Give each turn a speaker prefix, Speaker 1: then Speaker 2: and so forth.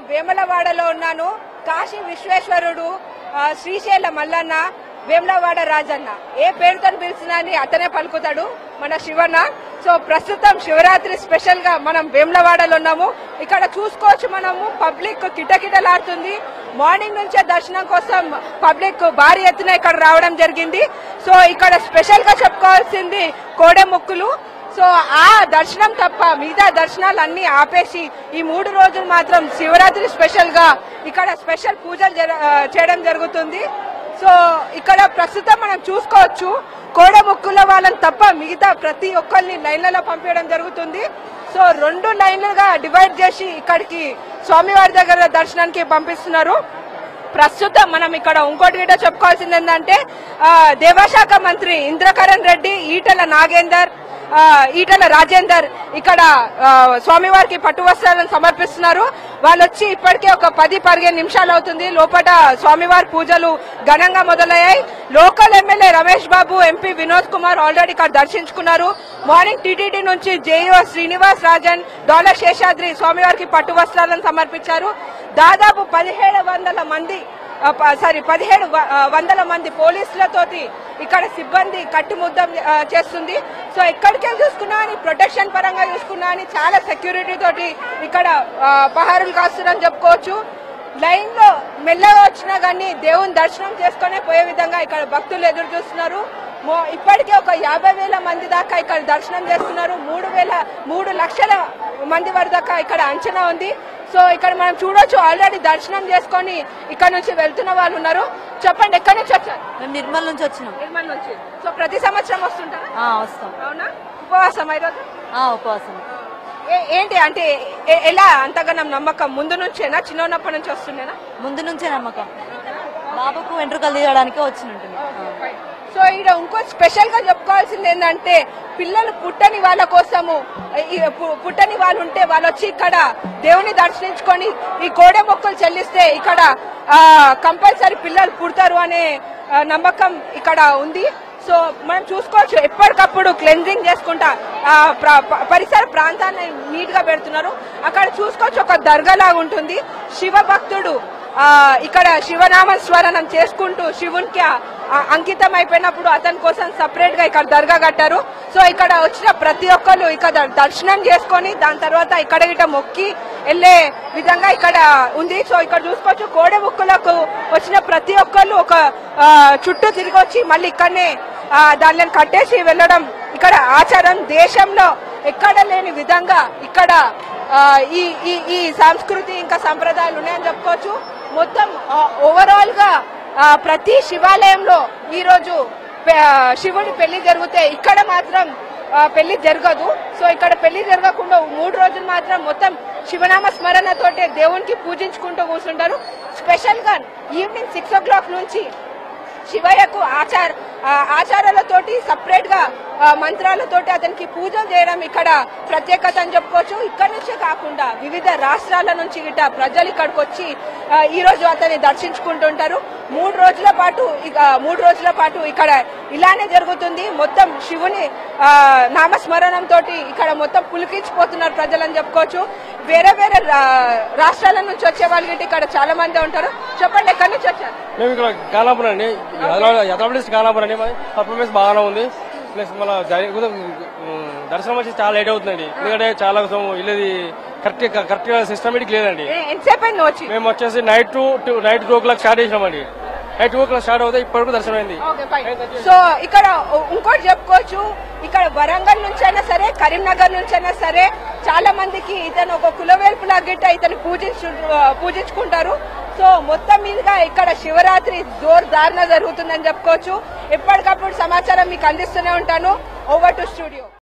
Speaker 1: వేములవాడలో ఉన్నాను కాశీ విశ్వేశ్వరుడు ఆ, శ్రీశైల మల్లన్న వేములవాడ రాజన్న ఏ పేరుతో పిలిచినా అని అతనే పలుకుతాడు మన శివన్న సో ప్రస్తుతం శివరాత్రి స్పెషల్ గా మనం వేములవాడలో ఉన్నాము ఇక్కడ చూసుకోవచ్చు మనము పబ్లిక్ కిటకిటలాడుతుంది మార్నింగ్ నుంచే దర్శనం కోసం పబ్లిక్ భారీ ఎత్తున ఇక్కడ రావడం జరిగింది సో ఇక్కడ స్పెషల్ గా చెప్పుకోవాల్సింది కోడె మొక్కులు సో ఆ దర్శనం తప్ప మిగతా దర్శనాలు అన్ని ఆపేసి ఈ మూడు రోజులు మాత్రం శివరాత్రి స్పెషల్ గా ఇక్కడ స్పెషల్ పూజలు జర- ఆ, చేయడం జరుగుతుంది సో ఇక్కడ ప్రస్తుతం మనం చూసుకోవచ్చు కోడ ముక్కుల వాళ్ళని తప్ప మిగతా ప్రతి ఒక్కరిని లైన్లలో పంపించడం జరుగుతుంది సో రెండు లైన్లుగా డివైడ్ చేసి ఇక్కడికి స్వామివారి దగ్గర దర్శనానికి పంపిస్తున్నారు ప్రస్తుతం మనం ఇక్కడ ఇంకోటి గిట్ట చెప్పుకోవాల్సింది ఏంటంటే ఆ, దేవాశాఖ మంత్రి ఇంద్రకరణ్ రెడ్డి ఈటల నాగేందర్ ఆ, ఈటల రాజేందర్ ఇక్కడ ఆ, స్వామివారికి పట్టు వస్త్రాలను సమర్పిస్తున్నారు వాళ్ళు వచ్చి ఇప్పటికే ఒక పది పదిహేను నిమిషాలు అవుతుంది లోపల స్వామివారి పూజలు ఘనంగా మొదలయ్యాయి local MLA Ramesh Babu MP Vinod Kumar already ఇక్కడ దర్శించుకున్నారు మార్నింగ్ టీటీడీ నుంచి జేఈఓ శ్రీనివాస్ రాజన్ డాలర్ శేషాద్రి స్వామివారికి పట్టు వస్త్రాలను సమర్పించారు దాదాపు పదిహేడు వందల మంది ఆ, ప- సారీ పదిహేడు వ- ఆ, వందల మంది పోలీసులతోటి ఇక్కడ సిబ్బంది కట్టుముద్దం ఆ, చేస్తుంది సో ఎక్కడికి వెళ్ళి చూసుకున్నా అని ప్రొటెక్షన్ పరంగా చూసుకున్నా అని చాలా సెక్యూరిటీ తోటి ఇక్కడ ఆ, పహారులు కాస్తున్నారని చెప్పుకోవచ్చు లైన్ లో మెల్లగా వచ్చినా గానీ దేవుని దర్శనం చేసుకునే పోయే విధంగా ఇక్కడ భక్తులు ఎదురు చూస్తున్నారు మో- ఇప్పటికే ఒక యాభై వేల మంది దాకా ఇక్కడ దర్శనం చేస్తున్నారు మూడు వేల మూడు లక్షల మంది వరకు దాకా ఇక్కడ అంచనా ఉంది సో ఇక్కడ మనం చూడొచ్చు ఆల్రెడీ దర్శనం చేసుకొని ఇక్కడ నుంచి వెళ్తున్న వాళ్ళు ఉన్నారు చెప్పండి ఎక్కడి నుంచి వచ్చారు
Speaker 2: మేము నిర్మల్ నుంచి వచ్చినాం
Speaker 1: నిర్మల్ నుంచి సో ప్రతి సంవత్సరం వస్తుంటారా
Speaker 2: ఆ, వస్తాం
Speaker 1: అవునా ఉపవాసం ఈరోజు
Speaker 2: ఆ, ఉపవాసం
Speaker 1: ఏ- ఏంటి అంటే ఎ- ఎలా అంతగానం నమ్మకం ముందు నుంచేనా చిన్నప్పటి నుంచి వస్తుండేనా
Speaker 2: ముందు నుంచే నమ్మకం బాబుకు వెంట్రుకలు తీయడానికి వచ్చినట్టుంది
Speaker 1: సో ఇక్కడ ఇంకో స్పెషల్ గా చెప్పుకోవాల్సింది ఏంటంటే పిల్లలు పుట్టని వాళ్ళ కోసము ఈ పు- పుట్టని వాళ్ళు ఉంటే వాళ్ళు వచ్చి ఇక్కడ దేవుని దర్శించుకొని ఈ కోడె మొక్కలు చెల్లిస్తే ఇక్కడ కంపల్సరీ పిల్లలు పుడతారు అనే ఆ, నమ్మకం ఇక్కడ ఉంది సో మనం చూసుకోవచ్చు ఎప్పటికప్పుడు క్లెన్జింగ్ చేసుకుంటా ఆ, ప్ర- ప- పరిసర ప్రాంతాన్ని నీట్ గా పెడుతున్నారు అక్కడ చూసుకోవచ్చు ఒక దర్గా లాగా ఉంటుంది శివ భక్తుడు ఆ, ఇక్కడ శివనామ స్మరణం చేసుకుంటూ శివునికి ఆ- ఆ అంకితం అయిపోయినప్పుడు అతని కోసం సపరేట్ గా ఇక్కడ దర్గా కట్టారు సో ఇక్కడ వచ్చిన ప్రతి ఒక్కరు ఇక్కడ దర్శనం చేసుకొని దాని తర్వాత ఇక్కడ గిట్ట మొక్కి వెళ్లే విధంగా ఇక్కడ ఉంది సో ఇక్కడ చూసుకోవచ్చు కోడె ముక్కులకు వచ్చిన ప్రతి ఒక్కళ్ళు ఒక ఆ, చుట్టూ తిరిగి వచ్చి మళ్ళీ ఇక్కడనే ఆ, దానిని కట్టేసి వెళ్ళడం ఇక్కడ ఆచారం దేశంలో ఎక్కడ లేని విధంగా ఇక్కడ ఆ, ఈ ఈ ఈ సంస్కృతి ఇంకా సంప్రదాయాలు ఉన్నాయని చెప్పుకోవచ్చు మొత్తం ఓవరాల్ గా ఆ, ప్రతి శివాలయంలో ఈ రోజు పె- ఆ, శివుడి పెళ్లి జరిగితే ఇక్కడ మాత్రం ఆ, పెళ్లి జరగదు సో ఇక్కడ పెళ్లి జరగకుండా మూడు రోజులు మాత్రం మొత్తం శివనామ స్మరణతోటే దేవునికి పూజించుకుంటూ కూర్చుంటారు స్పెషల్ గా ఈవినింగ్ సిక్స్ ఓ క్లాక్ నుంచి శివయ్యకు ఆచార ఆ, ఆచారాలతోటి సపరేట్ గా ఆ, మంత్రాలతోటి అతనికి పూజలు చేయడం ఇక్కడ ప్రత్యేకత అని చెప్పుకోవచ్చు ఇక్కడ నుంచే కాకుండా వివిధ రాష్ట్రాల నుంచి గిట్ట ప్రజలు ఇక్కడికి వచ్చి ఆ, ఈ రోజు అతన్ని దర్శించుకుంటుంటారు మూడు రోజుల పాటు ఇక మూడు రోజుల పాటు ఇక్కడ ఇలానే జరుగుతుంది మొత్తం శివుని ఆ, నామస్మరణం తోటి ఇక్కడ మొత్తం పులికించిపోతున్నారు ప్రజలని చెప్పుకోవచ్చు వేరే వేరే రా- రాష్ట్రాల నుంచి వచ్చే వాళ్ళు గిట్ట ఇక్కడ చాలా మంది ఉంటారు చెప్పండి ఎక్కడి నుంచి వచ్చారు
Speaker 3: మేము ఇక్కడ కాలాపురం అండి యథాప్లేస్ కాలాపురం అండి మాది పర్ఫార్మెన్స్ బాగానే ఉంది ప్లస్ మన దర్శనం వచ్చి చాలా లేట్ అవుతుందండి ఎందుకంటే చాలా కోసం ఇల్లుది కరెక్ట్ కరెక్ట్ గా సిస్టమేటిక్ లేదండి
Speaker 1: ఏ- ఎంతసేపు అయింది వచ్చి
Speaker 3: మేము వచ్చేసి night two night two o'clock start చేసినామండి night two o'clock start అవుతే ఇప్పటివరకు దర్శనం అయింది
Speaker 1: ఓకే ఫైన్ సో ఇక్కడ ఇంకోటి చెప్పుకోవచ్చు ఇక్కడ వరంగల్ నుంచి అయినా సరే కరీంనగర్ నుంచి అయినా సరే చాలా మందికి ఇతను ఒక కులవేల్పులా గిట్ట ఇతను పూజించు పూజించుకుంటారు సో మొత్తం మీదుగా ఇక్కడ శివరాత్రి జోర్దారున జరుగుతుందని చెప్పుకోవచ్చు ఎప్పటికప్పుడు సమాచారం మీకు అందిస్తూనే ఉంటాను ఓవర్ టు స్టూడియో